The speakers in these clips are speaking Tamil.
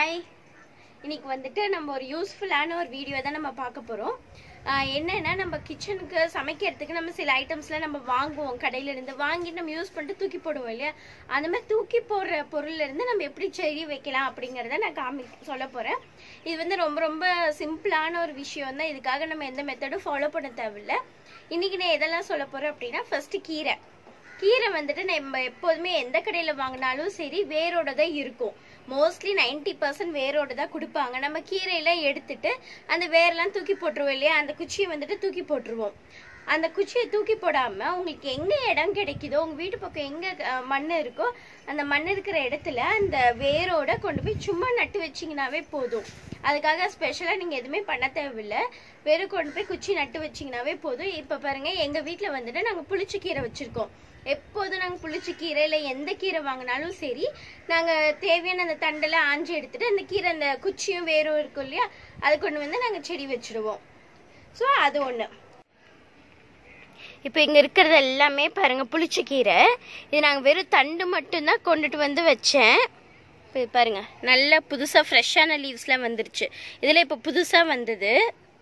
ஹாய் இன்னைக்கு வந்துட்டு நம்ம ஒரு யூஸ்ஃபுல்லான ஒரு வீடியோ தான் நம்ம பார்க்க போகிறோம் என்னன்னா நம்ம கிச்சனுக்கு சமைக்கிறதுக்கு நம்ம சில ஐட்டம்ஸ்லாம் நம்ம வாங்குவோம் கடையில இருந்து வாங்கி நம்ம யூஸ் பண்ணிட்டு தூக்கி போடுவோம் இல்லையா அந்த மாதிரி தூக்கி போடுற பொருள்ல இருந்து நம்ம எப்படி செடி வைக்கலாம் அப்படிங்கிறத நான் காமி சொல்ல போகிறேன் இது வந்து ரொம்ப ரொம்ப சிம்பிளான ஒரு விஷயம் தான் இதுக்காக நம்ம எந்த மெத்தடும் ஃபாலோ பண்ண தேவையில்ல இன்னைக்கு நான் எதெல்லாம் சொல்ல போகிறேன் அப்படின்னா ஃபர்ஸ்ட் கீரை கீரை வந்துட்டு நம்ம எப்போதுமே எந்த கடையில் வாங்கினாலும் சரி வேரோட தான் இருக்கும் மோஸ்ட்லி நைன்டி பர்சன்ட் வேரோட தான் கொடுப்பாங்க நம்ம கீரையெல்லாம் எடுத்துட்டு அந்த வேரெல்லாம் தூக்கி போட்டுருவோம் இல்லையா அந்த குச்சியை வந்துட்டு தூக்கி போட்டுருவோம் அந்த குச்சியை தூக்கி போடாம உங்களுக்கு எங்க இடம் கிடைக்குதோ உங்க வீட்டு பக்கம் எங்க அஹ், மண் இருக்கோ அந்த மண் இருக்கிற இடத்துல அந்த வேரோட கொண்டு போய் சும்மா நட்டு வச்சீங்கன்னாவே போதும் அதுக்காக ஸ்பெஷலா நீங்க எதுவுமே பண்ண தேவையில்லை வெறும் கொண்டு போய் குச்சி நட்டு வச்சீங்கன்னாவே போதும் இப்ப பாருங்க எங்க வீட்ல வந்துட்டு நாங்க புளிச்ச கீரை வச்சிருக்கோம் எப்போதும் நாங்கள் புளிச்ச கீரை இல்லை எந்த கீரை வாங்கினாலும் சரி நாங்கள் தேவையான அந்த தண்டெல்லாம் ஆஞ்சி எடுத்துட்டு அந்த கீரை அந்த குச்சியும் வேரும் இருக்கும் இல்லையா அது கொண்டு வந்து நாங்கள் செடி வச்சிடுவோம் ஸோ அது ஒன்று இப்போ இங்கே இருக்கிறது எல்லாமே பாருங்க புளிச்ச கீரை இது நாங்கள் வெறும் தண்டு மட்டும்தான் கொண்டுட்டு வந்து வச்சேன் இப்போ இது பாருங்க நல்ல புதுசாக ஃப்ரெஷ்ஷான லீவ்ஸ்லாம் வந்துருச்சு இதில் இப்போ புதுசாக வந்தது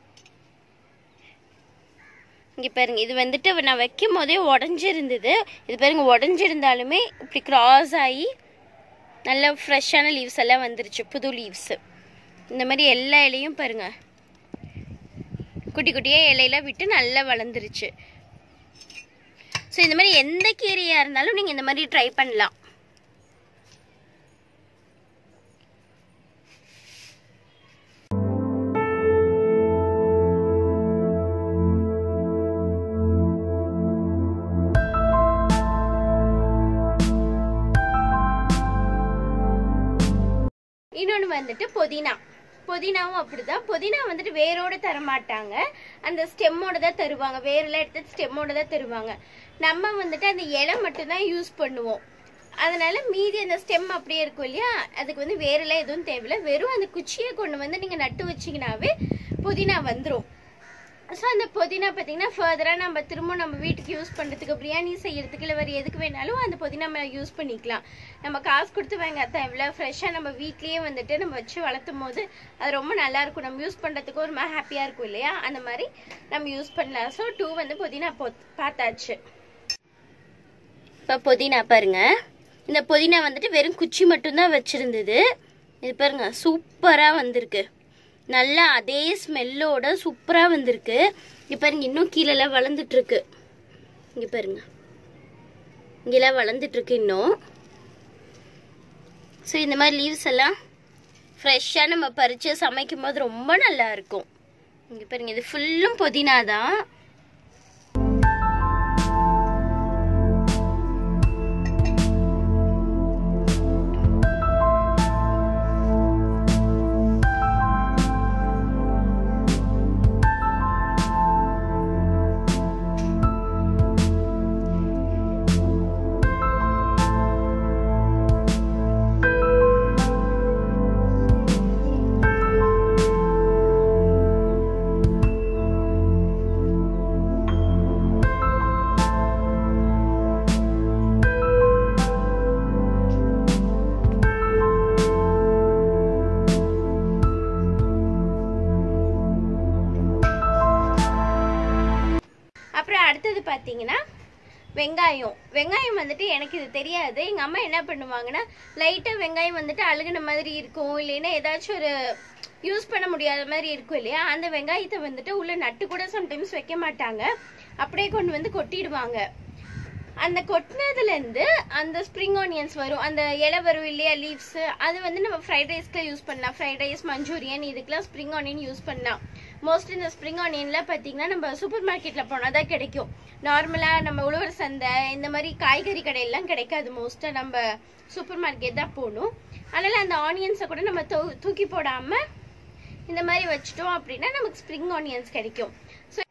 இங்கே பாருங்க இது வந்துட்டு நான் வைக்கும் போதே உடஞ்சிருந்தது இது பாருங்க உடஞ்சிருந்தாலுமே இப்படி கிராஸ் ஆகி நல்ல ஃப்ரெஷ்ஷான லீவ்ஸ் எல்லாம் வந்துருச்சு புது லீவ்ஸ் இந்த மாதிரி எல்லா இலையும் பாருங்க குட்டி குட்டியாக இலையெல்லாம் விட்டு நல்லா வளர்ந்துருச்சு ஸோ இந்த மாதிரி எந்த கீரையாக இருந்தாலும் நீங்கள் இந்த மாதிரி ட்ரை பண்ணலாம் இன்னொன்று வந்துட்டு புதினா புதினாவும் அப்படிதான் புதினா வந்துட்டு வேரோட தர மாட்டாங்க அந்த ஸ்டெம்மோட தான் தருவாங்க வேரெல்லாம் எடுத்து ஸ்டெம்மோட தான் தருவாங்க நம்ம வந்துட்டு அந்த இலை மட்டும்தான் யூஸ் பண்ணுவோம் அதனால மீதி அந்த ஸ்டெம் அப்படியே இருக்கும் இல்லையா அதுக்கு வந்து வேரெல்லாம் எதுவும் தேவையில்ல வெறும் அந்த குச்சியை கொண்டு வந்து நீங்கள் நட்டு வச்சீங்கன்னாவே புதினா வந்துடும் ஸோ அந்த புதினா பார்த்தீங்கன்னா ஃபர்தராக நம்ம திரும்ப நம்ம வீட்டுக்கு யூஸ் பண்ணுறதுக்கு பிரியாணி செய்யறதுக்கு இல்லை வேறு எதுக்கு வேணாலும் அந்த புதினா நம்ம யூஸ் பண்ணிக்கலாம் நம்ம காசு கொடுத்து வாங்க தேவையில்ல ஃப்ரெஷ்ஷாக நம்ம வீட்லேயே வந்துட்டு நம்ம வச்சு வளர்த்தும் போது அது ரொம்ப நல்லா இருக்கும் நம்ம யூஸ் பண்ணுறதுக்கு ஒரு மாதிரி ஹாப்பியாக இருக்கும் இல்லையா அந்த மாதிரி நம்ம யூஸ் பண்ணலாம் ஸோ டூ வந்து புதினா போ பார்த்தாச்சு இப்போ புதினா பாருங்க இந்த புதினா வந்துட்டு வெறும் குச்சி மட்டும்தான் வச்சுருந்தது இது பாருங்க சூப்பராக வந்திருக்கு நல்லா அதே ஸ்மெல்லோட சூப்பராக வந்திருக்கு இங்கே பாருங்க இன்னும் கீழெல்லாம் வளர்ந்துட்டு இருக்கு இங்கே பாருங்க இங்கெல்லாம் வளர்ந்துட்டு இருக்கு இன்னும் ஸோ இந்த மாதிரி லீவ்ஸ் எல்லாம் ஃப்ரெஷ்ஷாக நம்ம பறித்து சமைக்கும் போது ரொம்ப நல்லா இருக்கும் இங்கே பாருங்க இது ஃபுல்லும் புதினா தான் அப்புறம் அடுத்தது பார்த்தீங்கன்னா வெங்காயம் வெங்காயம் வந்துட்டு எனக்கு இது தெரியாது எங்கள் அம்மா என்ன பண்ணுவாங்கன்னா லைட்டாக வெங்காயம் வந்துட்டு அழுகுன மாதிரி இருக்கும் இல்லைன்னா ஏதாச்சும் ஒரு யூஸ் பண்ண முடியாத மாதிரி இருக்கும் இல்லையா அந்த வெங்காயத்தை வந்துட்டு உள்ள நட்டு கூட சம்டைம்ஸ் வைக்க மாட்டாங்க அப்படியே கொண்டு வந்து கொட்டிடுவாங்க அந்த கொட்டினதுல இருந்து அந்த ஸ்ப்ரிங் ஆனியன்ஸ் வரும் அந்த இலை வரும் இல்லையா லீவ்ஸ் அது வந்து நம்ம ஃப்ரைட் ரைஸ்க்கு யூஸ் பண்ணலாம் ஃப்ரைட் ரைஸ் மஞ்சூரியன் இதுக்கெல்லாம் ஸ்ப்ரிங் ஆனியன் யூஸ் பண்ணலாம் மோஸ்ட்லி இந்த ஸ்ப்ரிங் ஆனியன்ல பார்த்தீங்கன்னா நம்ம சூப்பர் மார்க்கெட்ல போனால் தான் கிடைக்கும் நார்மலாக நம்ம உழவர் சந்தை இந்த மாதிரி காய்கறி கடையெல்லாம் கிடைக்காது மோஸ்ட்டாக நம்ம சூப்பர் மார்க்கெட் தான் போகணும் அதனால அந்த ஆனியன்ஸை கூட நம்ம தூ- தூக்கி போடாமல் இந்த மாதிரி வச்சிட்டோம் அப்படின்னா நமக்கு ஸ்ப்ரிங் ஆனியன்ஸ் கிடைக்கும் ஸோ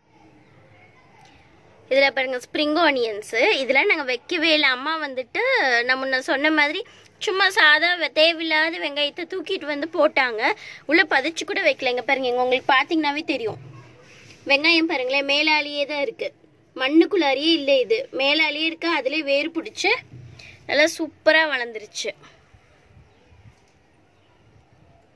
இதில் பாருங்க ஸ்ப்ரிங் ஆனியன்ஸு இதெல்லாம் நாங்கள் வைக்கவே இல்லை அம்மா வந்துட்டு நான் முன்ன சொன்ன மாதிரி சும்மா சாதா வெ- தேவையில்லாத வெங்காயத்தை தூக்கிட்டு வந்து போட்டாங்க உள்ளே பதிச்சு கூட வைக்கலைங்க பாருங்க இங்க உங்களுக்கு பார்த்தீங்கன்னாவே தெரியும் வெங்காயம் பாருங்களேன் மேலாலேயே தான் இருக்குது மண்ணுக்குள்ளாரியே இல்லை இது மேலாலேயே இருக்கு அதிலே வேர் பிடிச்சி நல்லா சூப்பராக வளர்ந்துருச்சு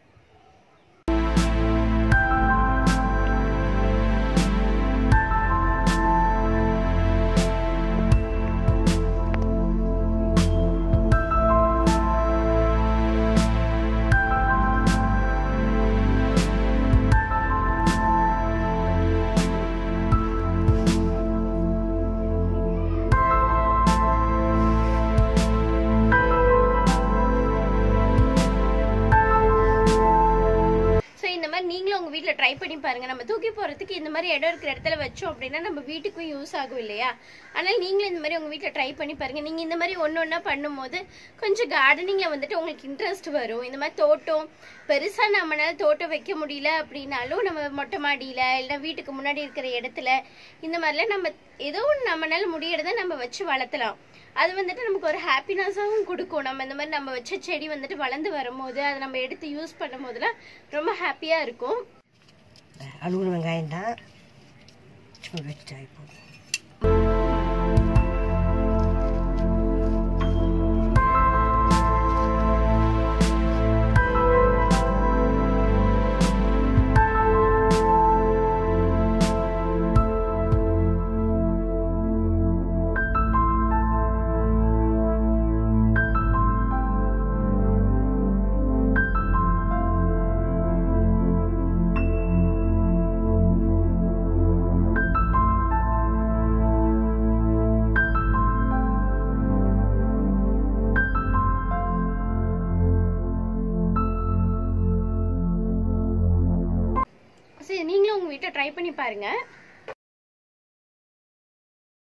ட்ரை பண்ணி பாருங்க நம்ம தூக்கி போறதுக்கு இந்த மாதிரி இடம் இருக்கிற இடத்துல வச்சோம் அப்படின்னா நம்ம வீட்டுக்கும் யூஸ் ஆகும் இல்லையா அதனால நீங்களும் இந்த மாதிரி உங்க வீட்டில் ட்ரை பண்ணி பாருங்க நீங்க இந்த மாதிரி ஒன்று ஒன்றா பண்ணும்போது கொஞ்சம் கார்டனிங்ல வந்துட்டு உங்களுக்கு இன்ட்ரெஸ்ட் வரும் இந்த மாதிரி தோட்டம் பெருசா நம்மளால தோட்டம் வைக்க முடியல அப்படின்னாலும் நம்ம மொட்டை மாடியில இல்லைன்னா வீட்டுக்கு முன்னாடி இருக்கிற இடத்துல இந்த மாதிரிலாம் நம்ம ஏதோ ஒன்று நம்மளால முடியறத நம்ம வச்சு வளர்த்தலாம் அது வந்துட்டு நமக்கு ஒரு ஹாப்பினஸாகவும் கொடுக்கும் நம்ம இந்த மாதிரி நம்ம வச்ச செடி வந்துட்டு வளர்ந்து வரும்போது அதை நம்ம எடுத்து யூஸ் பண்ணும் போதெல்லாம் ரொம்ப ஹாப்பியா இருக்கும் அழுகுன வெங்காயம் தான் சும்மா வச்சுட்டா இப்போ சரி நீங்களும் உங்க வீட்டை ட்ரை பண்ணி பாருங்க